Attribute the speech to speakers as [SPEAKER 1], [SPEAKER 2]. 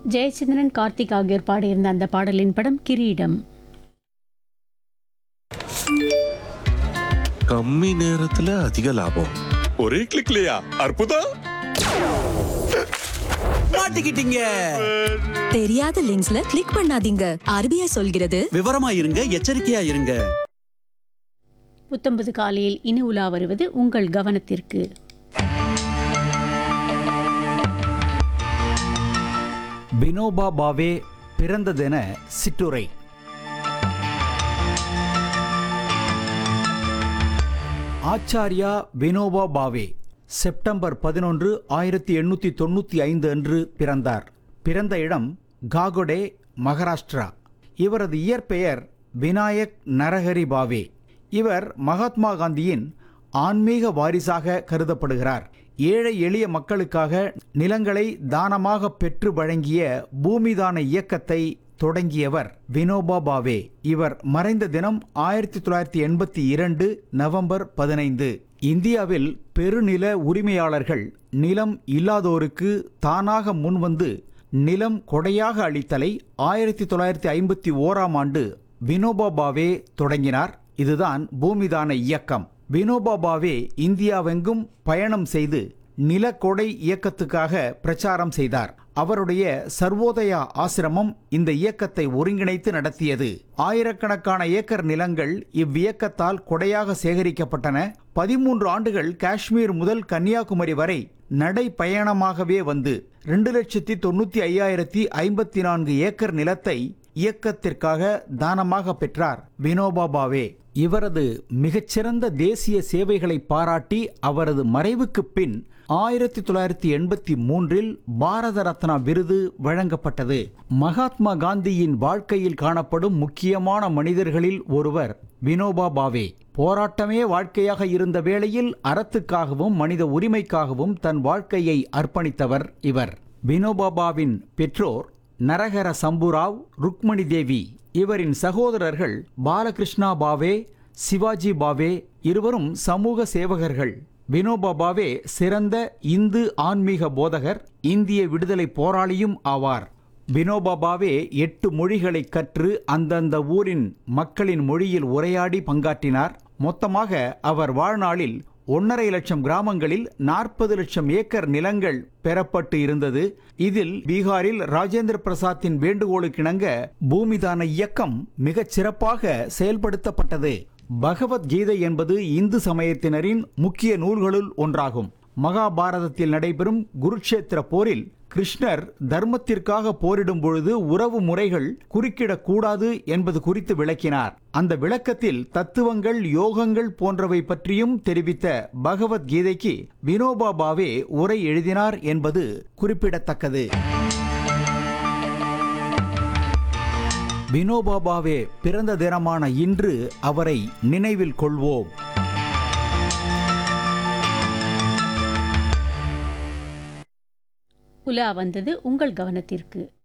[SPEAKER 1] ஜெயச்சந்திரன் கார்த்திக் ஆகியோர் பாடியிருந்த அந்த பாடலின் படம் கிரீடம்
[SPEAKER 2] கம்மி நேரத்துல அதிக லாபம் ஒரே கிளிக்லயா அற்புதம்
[SPEAKER 3] மாட்டிக்கிட்டீங்க
[SPEAKER 4] தெரியாத லிங்க்ஸ்ல கிளிக் பண்ணாதீங்க ஆர்பிஐ சொல்கிறது
[SPEAKER 3] விவரமா இருங்க எச்சரிக்கையா இருங்க
[SPEAKER 1] புத்தம்பது காலையில் இனி உலா வருவது உங்கள் கவனத்திற்கு
[SPEAKER 5] வினோபா பாவே பிறந்ததென சிற்றுரை ஆச்சாரியா வினோபா பாவே செப்டம்பர் பதினொன்று ஆயிரத்தி எண்ணூற்றி தொண்ணூற்றி ஐந்து அன்று பிறந்தார் பிறந்த இடம் காகொடே மகாராஷ்டிரா இவரது இயற்பெயர் வினாயக் நரஹரி பாவே இவர் மகாத்மா காந்தியின் ஆன்மீக வாரிசாக கருதப்படுகிறார் ஏழை எளிய மக்களுக்காக நிலங்களை தானமாக பெற்று வழங்கிய பூமிதான இயக்கத்தை தொடங்கியவர் வினோபா பாவே இவர் மறைந்த தினம் ஆயிரத்தி தொள்ளாயிரத்தி எண்பத்தி இரண்டு நவம்பர் பதினைந்து இந்தியாவில் பெருநில உரிமையாளர்கள் நிலம் இல்லாதோருக்கு தானாக முன்வந்து நிலம் கொடையாக அளித்தலை ஆயிரத்தி தொள்ளாயிரத்தி ஐம்பத்தி ஓராம் ஆண்டு வினோபா பாவே தொடங்கினார் இதுதான் பூமிதான இயக்கம் வினோபா பாவே இந்தியாவெங்கும் பயணம் செய்து நிலக்கொடை இயக்கத்துக்காக பிரச்சாரம் செய்தார் அவருடைய சர்வோதயா ஆசிரமம் இந்த இயக்கத்தை ஒருங்கிணைத்து நடத்தியது ஆயிரக்கணக்கான ஏக்கர் நிலங்கள் இவ்வியக்கத்தால் கொடையாக சேகரிக்கப்பட்டன பதிமூன்று ஆண்டுகள் காஷ்மீர் முதல் கன்னியாகுமரி வரை நடைப்பயணமாகவே வந்து ரெண்டு லட்சத்தி தொண்ணூத்தி ஐயாயிரத்தி ஐம்பத்தி நான்கு ஏக்கர் நிலத்தை இயக்கத்திற்காக தானமாக பெற்றார் வினோபா பாவே இவரது மிகச்சிறந்த தேசிய சேவைகளை பாராட்டி அவரது மறைவுக்கு பின் ஆயிரத்தி தொள்ளாயிரத்தி எண்பத்தி மூன்றில் பாரத ரத்னா விருது வழங்கப்பட்டது மகாத்மா காந்தியின் வாழ்க்கையில் காணப்படும் முக்கியமான மனிதர்களில் ஒருவர் வினோபா பாவே போராட்டமே வாழ்க்கையாக இருந்த வேளையில் அறத்துக்காகவும் மனித உரிமைக்காகவும் தன் வாழ்க்கையை அர்ப்பணித்தவர் இவர் வினோபாபாவின் பெற்றோர் நரஹர சம்புராவ் ருக்மணி தேவி இவரின் சகோதரர்கள் பாலகிருஷ்ணா பாவே சிவாஜி பாவே இருவரும் சமூக சேவகர்கள் வினோபா பாவே சிறந்த இந்து ஆன்மீக போதகர் இந்திய விடுதலை போராளியும் ஆவார் வினோபா பாவே எட்டு மொழிகளை கற்று அந்தந்த ஊரின் மக்களின் மொழியில் உரையாடி பங்காற்றினார் மொத்தமாக அவர் வாழ்நாளில் ஒன்றரை லட்சம் கிராமங்களில் நாற்பது லட்சம் ஏக்கர் நிலங்கள் பெறப்பட்டு இருந்தது இதில் பீகாரில் ராஜேந்திர பிரசாத்தின் வேண்டுகோளுக்கிணங்க பூமிதான இயக்கம் மிகச் சிறப்பாக செயல்படுத்தப்பட்டது பகவத்கீதை என்பது இந்து சமயத்தினரின் முக்கிய நூல்களுள் ஒன்றாகும் மகாபாரதத்தில் நடைபெறும் குருட்சேத்திர போரில் கிருஷ்ணர் தர்மத்திற்காக போரிடும் பொழுது உறவு முறைகள் குறுக்கிடக்கூடாது என்பது குறித்து விளக்கினார் அந்த விளக்கத்தில் தத்துவங்கள் யோகங்கள் போன்றவை பற்றியும் தெரிவித்த பகவத்கீதைக்கு வினோபா பாவே உரை எழுதினார் என்பது குறிப்பிடத்தக்கது வினோபா பாவே பிறந்த தினமான இன்று அவரை நினைவில் கொள்வோம்
[SPEAKER 1] உலா வந்தது உங்கள் கவனத்திற்கு